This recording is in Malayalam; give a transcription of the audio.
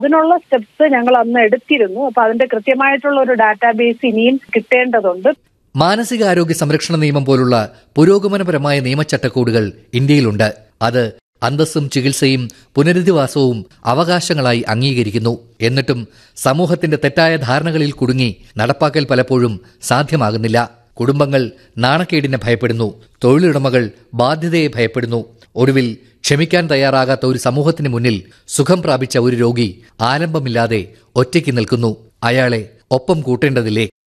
അതിനുള്ള സ്റ്റെപ്സ് ഞങ്ങൾ അന്ന് എടുത്തിരുന്നു അപ്പൊ അതിന്റെ കൃത്യമായിട്ടുള്ള ഒരു ഡാറ്റാബേസ് ഇനിയും കിട്ടേണ്ടതുണ്ട് മാനസികാരോഗ്യ സംരക്ഷണ നിയമം പോലുള്ള പുരോഗമനപരമായ നിയമചട്ടക്കൂടുകൾ ഇന്ത്യയിലുണ്ട് അത് അന്തസ്സും ചികിത്സയും പുനരധിവാസവും അവകാശങ്ങളായി അംഗീകരിക്കുന്നു എന്നിട്ടും സമൂഹത്തിന്റെ തെറ്റായ ധാരണകളിൽ കുടുങ്ങി നടപ്പാക്കൽ പലപ്പോഴും സാധ്യമാകുന്നില്ല കുടുംബങ്ങൾ നാണക്കേടിനെ ഭയപ്പെടുന്നു തൊഴിലുടമകൾ ബാധ്യതയെ ഭയപ്പെടുന്നു ഒടുവിൽ ക്ഷമിക്കാൻ തയ്യാറാകാത്ത ഒരു സമൂഹത്തിന് മുന്നിൽ സുഖം പ്രാപിച്ച ഒരു രോഗി ആലംബമില്ലാതെ ഒറ്റയ്ക്ക് നിൽക്കുന്നു അയാളെ ഒപ്പം കൂട്ടേണ്ടതില്ലേ